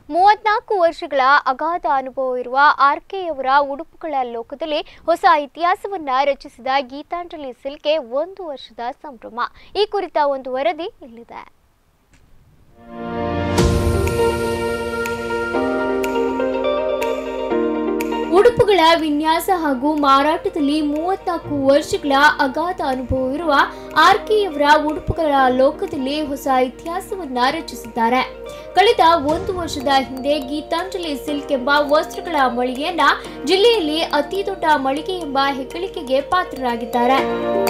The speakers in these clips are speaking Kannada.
ಮೂವತ್ನಾಲ್ಕು ವರ್ಷಗಳ ಅಗಾಧ ಅನುಭವವಿರುವ ಆರ್ಕೆಯವರ ಉಡುಪುಗಳ ಲೋಕದಲ್ಲಿ ಹೊಸ ಇತಿಹಾಸವನ್ನ ರಚಿಸಿದ ಗೀತಾಂಜಲಿ ಸಿಲ್ಕೆ ಒಂದು ವರ್ಷದ ಸಂಭ್ರಮ ಈ ಕುರಿತ ಒಂದು ವರದಿ ಇಲ್ಲಿದೆ ಉಡುಪುಗಳ ವಿನ್ಯಾಸ ಹಾಗೂ ಮಾರಾಟದಲ್ಲಿ ಮೂವತ್ನಾಲ್ಕು ವರ್ಷಗಳ ಅಗಾಧ ಅನುಭವವಿರುವ ಆರ್ಕೆಯವರ ಉಡುಪುಗಳ ಲೋಕದಲ್ಲಿ ಹೊಸ ಇತಿಹಾಸವನ್ನ ರಚಿಸಿದ್ದಾರೆ ಕಳೆದ ಒಂದು ವರ್ಷದ ಹಿಂದೆ ಗೀತಾಂಜಲಿ ಸಿಲ್ಕ್ ಎಂಬ ವಸ್ತ್ರಗಳ ಮಳಿಗೆಯನ್ನ ಜಿಲ್ಲೆಯಲ್ಲಿ ಅತಿ ದೊಡ್ಡ ಮಳಿಗೆ ಎಂಬ ಹೆಗ್ಗಳಿಕೆಗೆ ಪಾತ್ರರಾಗಿದ್ದಾರೆ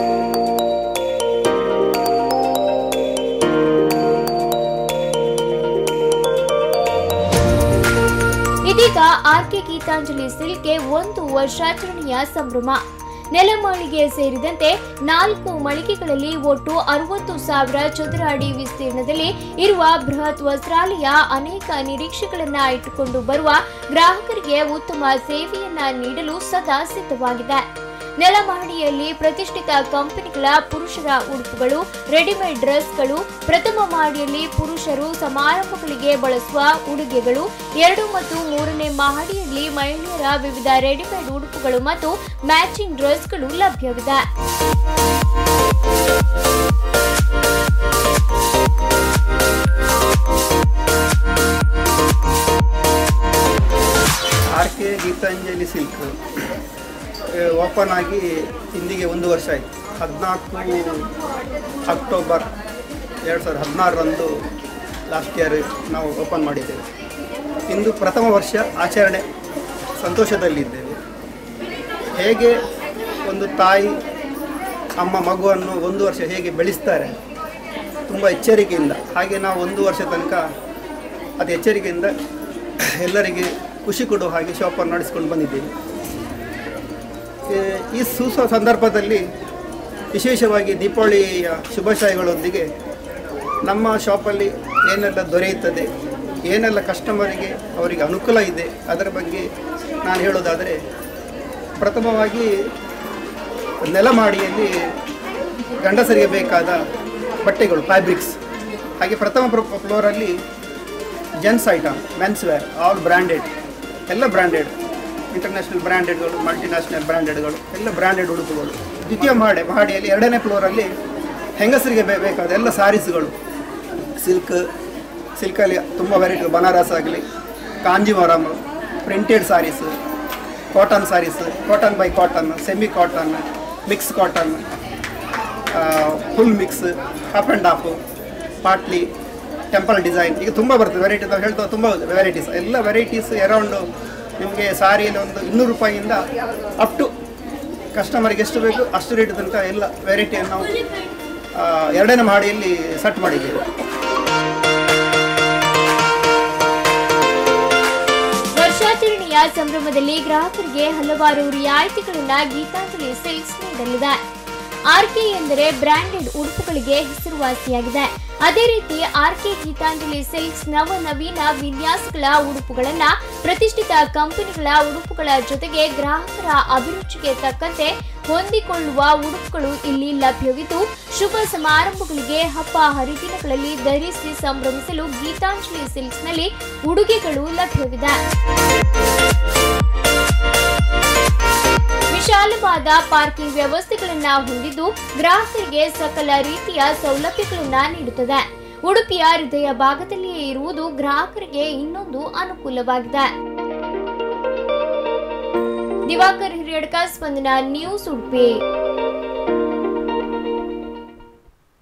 ಇದೀಗ ಆರ್ಕೆ ಗೀತಾಂಜಲಿ ಸಿಲ್ಕೆ ಒಂದು ವರ್ಷಾಚರಣೆಯ ಸಂಭ್ರಮ ನೆಲಮಾಳಿಗೆ ಸೇರಿದಂತೆ ನಾಲ್ಕು ಮಳಿಗೆಗಳಲ್ಲಿ ಒಟ್ಟು ಅರವತ್ತು ಸಾವಿರ ಚದರ ಅಡಿ ವಿಸ್ತೀರ್ಣದಲ್ಲಿ ಇರುವ ಬೃಹತ್ ವಸ್ತ್ರಾಲಯ ಅನೇಕ ನಿರೀಕ್ಷೆಗಳನ್ನ ಇಟ್ಟುಕೊಂಡು ಬರುವ ಗ್ರಾಹಕರಿಗೆ ಉತ್ತಮ ಸೇವೆಯನ್ನ ನೀಡಲು ಸದಾ ಸಿದ್ಧವಾಗಿದೆ ನೆಲಮಹಡಿಯಲ್ಲಿ ಪ್ರತಿಷ್ಠಿತ ಕಂಪನಿಗಳ ಪುರುಷರ ಉಡುಪುಗಳು ರೆಡಿಮೇಡ್ ಡ್ರೆಸ್ಗಳು ಪ್ರಥಮ ಮಹಡಿಯಲ್ಲಿ ಪುರುಷರು ಸಮಾರಂಭಗಳಿಗೆ ಬಳಸುವ ಉಡುಗೆಗಳು ಎರಡು ಮತ್ತು ಮೂರನೇ ಮಹಡಿಯಲ್ಲಿ ಮಹಿಳೆಯರ ವಿವಿಧ ರೆಡಿಮೇಡ್ ಉಡುಪುಗಳು ಮತ್ತು ಮ್ಯಾಚಿಂಗ್ ಡ್ರೆಸ್ಗಳು ಲಭ್ಯವಿದೆ R K Geethanjali silk open ಆಗಿ ಇಂದಿಗೆ ಒಂದು ವರ್ಷ ಆಯಿತು ಹದಿನಾಲ್ಕು ಅಕ್ಟೋಬರ್ ಎರಡು ಸಾವಿರದ ಹದಿನಾರರಂದು ಲಾಸ್ಟ್ ಇಯರ್ ನಾವು ಓಪನ್ ಮಾಡಿದ್ದೇವೆ ಇಂದು ಪ್ರಥಮ ವರ್ಷ ಆಚರಣೆ ಸಂತೋಷದಲ್ಲಿದ್ದೇವೆ ಹೇಗೆ ಒಂದು ತಾಯಿ ಅಮ್ಮ ಮಗುವನ್ನು ಒಂದು ವರ್ಷ ಹೇಗೆ ಬೆಳೆಸ್ತಾರೆ ತುಂಬ ಎಚ್ಚರಿಕೆಯಿಂದ ಹಾಗೆ ನಾವು ಒಂದು ವರ್ಷ ತನಕ ಅದು ಎಚ್ಚರಿಕೆಯಿಂದ ಎಲ್ಲರಿಗೆ ಖುಷಿ ಕೊಡುವ ಹಾಗೆ ಶಾಪನ್ನು ನಡೆಸ್ಕೊಂಡು ಬಂದಿದ್ದೇವೆ ಈ- ಈ ಸೂಸುವ ಸಂದರ್ಭದಲ್ಲಿ ವಿಶೇಷವಾಗಿ ದೀಪಾವಳಿಯ ಶುಭಾಶಯಗಳೊಂದಿಗೆ ನಮ್ಮ ಶಾಪಲ್ಲಿ ಏನೆಲ್ಲ ದೊರೆಯುತ್ತದೆ ಏನೆಲ್ಲ ಕಸ್ಟಮರಿಗೆ ಅವರಿಗೆ ಅನುಕೂಲ ಇದೆ ಅದರ ಬಗ್ಗೆ ನಾನು ಹೇಳೋದಾದರೆ ಪ್ರಥಮವಾಗಿ ನೆಲಮಾಡಿಯಲ್ಲಿ ಗಂಡಸರಿಗೆ ಬೇಕಾದ ಬಟ್ಟೆಗಳು ಫ್ಯಾಬ್ರಿಕ್ಸ್ ಹಾಗೆ ಪ್ರಥಮ ಫ್ಲೋ- ಫ್ಲೋರಲ್ಲಿ gents item mens wear all branded ಎಲ್ಲ ಬ್ರ್ಯಾಂಡೆಡ್ ಇಂಟರ್ನ್ಯಾಷನಲ್ ಬ್ರ್ಯಾಂಡೆಡ್ಗಳು ಮಲ್ಟಿನ್ಯಾಷನಲ್ ಬ್ರ್ಯಾಂಡೆಡ್ಗಳು ಎಲ್ಲ ಬ್ರ್ಯಾಂಡೆಡ್ ಉಡುಪುಗಳು ದ್ವಿತೀಯ ಮಹಡಿ ಮಹಡಿಯಲ್ಲಿ ಎರಡನೇ ಫ್ಲೋರಲ್ಲಿ ಹೆಂಗಸರಿಗೆ ಬೇ- ಬೇಕಾದ ಎಲ್ಲ ಸ್ಯಾರೀಸ್ಗಳು ಸಿಲ್ಕ್ ಸಿಲ್ಕಲ್ಲಿ ತುಂಬ ವೆರೈಟಿ ಬನಾರಸ್ ಆಗಲಿ Kanjivaram printed sarees cotton sarees cotton by cotton semi cotton mix cotton full mix half and half partly temple design ಈಗ ತುಂಬ ಬರ್ತದೆ ವೆರೈಟಿ ನಾವು ಹೇಳ್ತಾ ತುಂಬ ವೆರೈಟೀಸ್ ಎಲ್ಲ ವೆರೈಟೀಸ್ ಅರೌಂಡು ನಿಮಗೆ ಸಾರಿಯಲ್ಲಿ ಒಂದು ಇನ್ನೂರು ರೂಪಾಯಿಯಿಂದ ಅಪ್ ಟು ಕಸ್ಟಮರ್ಗೆ ಎಷ್ಟು ಬೇಕು ಅಷ್ಟು ರೇಟ್ ತನಕ ಎಲ್ಲ ವೆರೈಟಿಯನ್ನು ನಾವು ಆ, ಎರಡನೇ ಮಹಡಿಯಲ್ಲಿ ಸೆಟ್ ಮಾಡಿದ್ದೇವೆ ವರ್ಷಾಚರಣೆಯ ಸಂಭ್ರಮದಲ್ಲಿ ಗ್ರಾಹಕರಿಗೆ ಹಲವಾರು ರಿಯಾಯಿತಿಗಳನ್ನ ಗೀತಾಂಜಲಿ ಸಿಲ್ಕ್ಸ್ ನೀಡಲಿದೆ ಆರ್ಕೆ ಎಂದರೆ ಬ್ರಾಂಡೆಡ್ ಉಡುಪುಗಳಿಗೆ ಹೆಸರುವಾಸಿಯಾಗಿದೆ ಅದೇ ರೀತಿ ಆರ್ಕೆ ಗೀತಾಂಜಲಿ ಸಿಲ್ಕ್ಸ್ ನವ ನವೀನ ವಿನ್ಯಾಸಗಳ ಉಡುಪುಗಳನ್ನ ಪ್ರತಿಷ್ಠಿತ ಕಂಪನಿಗಳ ಉಡುಪುಗಳ ಜೊತೆಗೆ ಗ್ರಾಹಕರ ಅಭಿರುಚಿಗೆ ತಕ್ಕಂತೆ ಹೊಂದಿಕೊಳ್ಳುವ ಉಡುಪುಗಳು ಇಲ್ಲಿ ಲಭ್ಯವಿದ್ದು ಶುಭ ಸಮಾರಂಭಗಳಿಗೆ ಹಬ್ಬ ಹರಿದಿನಗಳಲ್ಲಿ ಧರಿಸಿ ಸಂಭ್ರಮಿಸಲು ಗೀತಾಂಜಲಿ ಸಿಲ್ಕ್ಸ್ನಲ್ಲಿ ಉಡುಗೆಗಳು ಲಭ್ಯವಿದೆ ವಿಶಾಲವಾದ ಪಾರ್ಕಿಂಗ್ ವ್ಯವಸ್ಥೆಗಳನ್ನ ಹೊಂದಿದ್ದು ಗ್ರಾಹಕರಿಗೆ ಸಕಲ ರೀತಿಯ ಸೌಲಭ್ಯಗಳನ್ನ ನೀಡುತ್ತದೆ ಉಡುಪಿಯ ಹೃದಯ ಭಾಗದಲ್ಲಿಯೇ ಇರುವುದು ಗ್ರಾಹಕರಿಗೆ ಇನ್ನೊಂದು ಅನುಕೂಲವಾಗಿದೆ ದಿವಾಕರ್ ಹಿರಿಯಡ್ಕ ಸ್ಪಂದನ ನ್ಯೂಸ್ ಉಡುಪಿ